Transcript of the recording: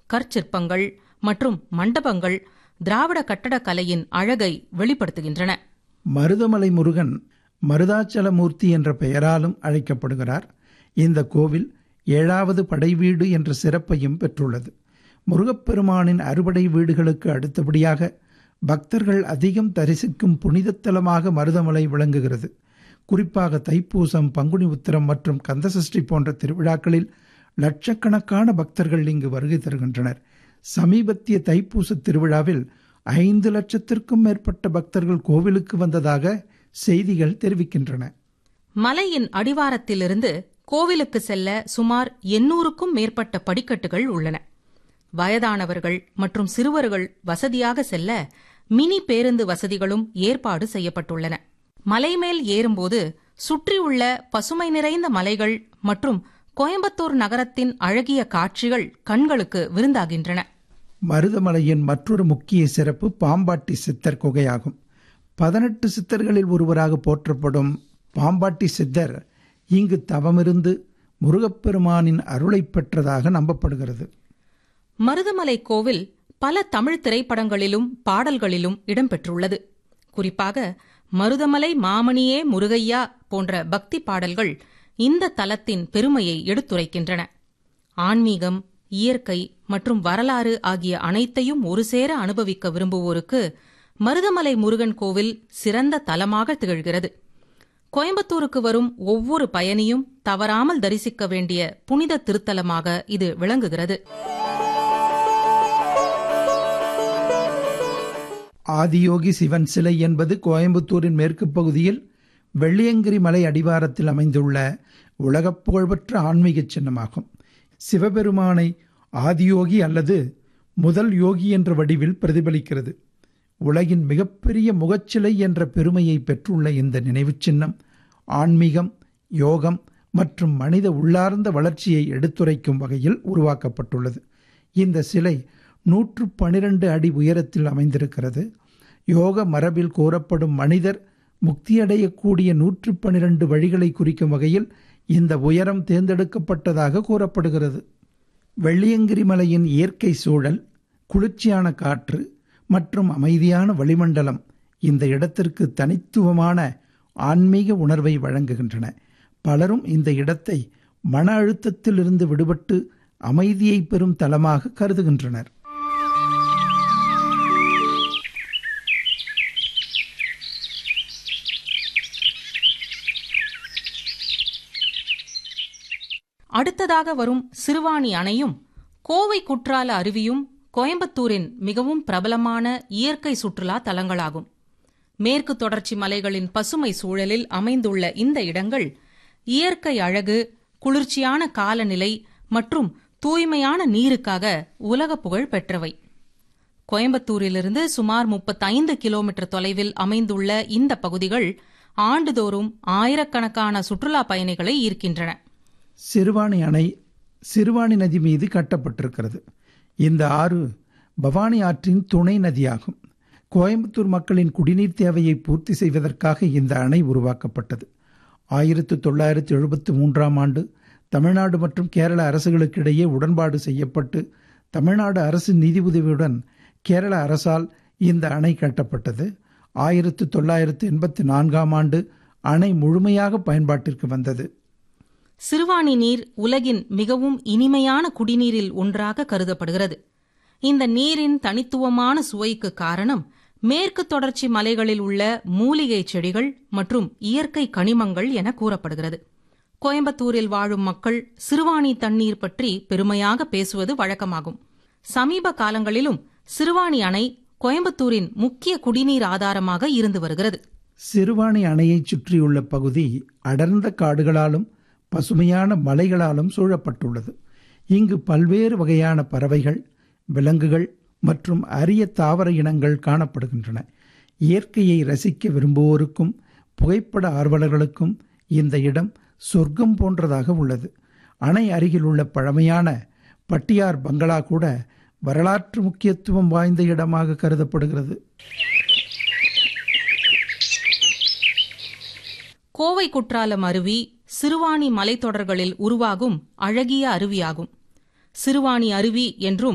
கற்சிற்பங்கள் மற்றும் மண்டபங்கள் திராவிட கட்டடக்கலையின் அழகை வெளிப்படுத்துகின்றன மருதமலை முருகன் மருதாச்சலமூர்த்தி என்ற பெயராலும் அழைக்கப்படுகிறார் இந்த கோவில் ஏழாவது படை வீடு என்ற சிறப்பையும் பெற்றுள்ளது முருகப்பெருமானின் அறுபடை வீடுகளுக்கு அடுத்தபடியாக பக்தர்கள் அதிகம் தரிசிக்கும் புனிதத்தலமாக மருதமலை விளங்குகிறது குறிப்பாக தைப்பூசம் பங்குனி உத்திரம் மற்றும் கந்தசஷ்டி போன்ற திருவிழாக்களில் லட்சக்கணக்கான பக்தர்கள் இங்கு வருகை தருகின்றனர் சமீபத்திய தைப்பூச திருவிழாவில் ஐந்து லட்சத்திற்கும் மேற்பட்ட பக்தர்கள் கோவிலுக்கு வந்ததாக செய்திகள் தெரிவிக்கின்றன மலையின் அடிவாரத்திலிருந்து கோவிலுக்கு செல்ல சுமார் எண்ணூறுக்கும் மேற்பட்ட படிக்கட்டுகள் உள்ளன வயதானவர்கள் மற்றும் சிறுவர்கள் வசதியாக செல்ல மினி பேருந்து வசதிகளும் ஏற்பாடு செய்யப்பட்டுள்ளன மலைமேல் ஏறும்போது சுற்றியுள்ள பசுமை நிறைந்த மலைகள் மற்றும் கோயம்புத்தூர் நகரத்தின் அழகிய காட்சிகள் கண்களுக்கு விருந்தாகின்றன மருதமலையின் மற்றொரு முக்கிய சிறப்பு பாம்பாட்டி சித்தர் குகையாகும் பதினெட்டு சித்தர்களில் ஒருவராக போற்றப்படும் பாம்பாட்டி சித்தர் இங்கு தவமிருந்து முருகப்பெருமானின் அருளை பெற்றதாக நம்பப்படுகிறது மருதமலை கோவில் பல தமிழ் திரைப்படங்களிலும் பாடல்களிலும் இடம்பெற்றுள்ளது குறிப்பாக மருதமலை மாமணியே முருகையா போன்ற பக்தி பாடல்கள் இந்த தலத்தின் பெருமையை எடுத்துரைக்கின்றன ஆன்மீகம் இயற்கை மற்றும் வரலாறு ஆகிய அனைத்தையும் ஒருசேர அனுபவிக்க விரும்புவோருக்கு மருதமலை முருகன் கோவில் சிறந்த தலமாக திகழ்கிறது கோயம்புத்தூருக்கு வரும் ஒவ்வொரு பயணியும் தவறாமல் தரிசிக்க வேண்டிய புனித திருத்தலமாக இது விளங்குகிறது ஆதியோகி சிவன் சிலை என்பது கோயம்புத்தூரின் மேற்கு பகுதியில் வெள்ளியங்கிரி மலை அடிவாரத்தில் அமைந்துள்ள உலகப் புகழ்பெற்ற ஆன்மீக சின்னமாகும் சிவபெருமானை ஆதியோகி அல்லது முதல் யோகி என்ற வடிவில் பிரதிபலிக்கிறது உலகின் மிகப்பெரிய முகச்சிலை என்ற பெருமையை பெற்றுள்ள இந்த நினைவுச் சின்னம் ஆன்மீகம் யோகம் மற்றும் மனித உள்ளார்ந்த வளர்ச்சியை எடுத்துரைக்கும் வகையில் உருவாக்கப்பட்டுள்ளது இந்த சிலை நூற்று பனிரெண்டு அடி உயரத்தில் அமைந்திருக்கிறது யோக மரபில் கூறப்படும் மனிதர் முக்தியடையக்கூடிய நூற்று பனிரெண்டு வழிகளை குறிக்கும் வகையில் இந்த உயரம் தேர்ந்தெடுக்கப்பட்டதாக கூறப்படுகிறது வெள்ளியங்கிரி மலையின் இயற்கை சூழல் குளிர்ச்சியான காற்று மற்றும் அமைதியான வளிமண்டலம் இந்த இடத்திற்கு தனித்துவமான ஆன்மீக உணர்வை வழங்குகின்றன பலரும் இந்த இடத்தை மன அழுத்தத்திலிருந்து விடுபட்டு அமைதியை பெறும் தலமாக கருதுகின்றனர் அடுத்ததாக வரும் சிறுவாணி அணையும் கோவை குற்றால அருவியும் கோயம்புத்தூரின் மிகவும் பிரபலமான இயற்கை சுற்றுலா தலங்களாகும் மேற்கு தொடர்ச்சி மலைகளின் பசுமை சூழலில் அமைந்துள்ள இந்த இடங்கள் இயற்கை அழகு குளிர்ச்சியான காலநிலை மற்றும் தூய்மையான நீருக்காக உலக புகழ் பெற்றவை கோயம்புத்தூரிலிருந்து சுமார் முப்பத்தைந்து கிலோமீட்டர் தொலைவில் அமைந்துள்ள இந்த பகுதிகள் ஆண்டுதோறும் ஆயிரக்கணக்கான சுற்றுலா பயணிகளை ஈர்க்கின்றன சிறுவாணி அணை சிறுவாணி நதி மீது கட்டப்பட்டிருக்கிறது இந்த ஆறு பவானி ஆற்றின் துணை நதியாகும் கோயம்புத்தூர் மக்களின் குடிநீர் தேவையை பூர்த்தி செய்வதற்காக இந்த அணை உருவாக்கப்பட்டது ஆயிரத்து தொள்ளாயிரத்து எழுபத்து மூன்றாம் ஆண்டு தமிழ்நாடு மற்றும் கேரள அரசுகளுக்கிடையே உடன்பாடு செய்யப்பட்டு தமிழ்நாடு அரசு நிதி உதவியுடன் கேரள அரசால் இந்த அணை கட்டப்பட்டது ஆயிரத்து தொள்ளாயிரத்து எண்பத்தி நான்காம் ஆண்டு அணை முழுமையாக பயன்பாட்டிற்கு வந்தது சிறுவாணி நீர் உலகின் மிகவும் இனிமையான குடிநீரில் ஒன்றாக கருதப்படுகிறது இந்த நீரின் தனித்துவமான சுவைக்கு காரணம் மேற்கு தொடர்ச்சி மலைகளில் உள்ள மூலிகை செடிகள் மற்றும் இயற்கை கனிமங்கள் என கூறப்படுகிறது கோயம்புத்தூரில் வாழும் மக்கள் சிறுவாணி தண்ணீர் பற்றி பெருமையாக பேசுவது வழக்கமாகும் சமீப காலங்களிலும் சிறுவாணி அணை கோயம்புத்தூரின் முக்கிய குடிநீர் ஆதாரமாக இருந்து வருகிறது சிறுவாணி அணையைச் சுற்றியுள்ள பகுதி அடர்ந்த காடுகளாலும் பசுமையான மலைகளாலும் சூழப்பட்டுள்ளது இங்கு பல்வேறு வகையான பறவைகள் விலங்குகள் மற்றும் அரிய தாவர இனங்கள் காணப்படுகின்றன இயற்கையை ரசிக்க விரும்புவோருக்கும் புகைப்பட ஆர்வலர்களுக்கும் இந்த இடம் சொர்க்கம் போன்றதாக உள்ளது அணை அருகில் உள்ள பழமையான பட்டியார் பங்களா கூட வரலாற்று முக்கியத்துவம் வாய்ந்த இடமாக கருதப்படுகிறது கோவை குற்றாலம் அருவி சிறுவாணி மலைத்தொடர்களில் உருவாகும் அழகிய அருவியாகும் சிறுவாணி அருவி என்றும்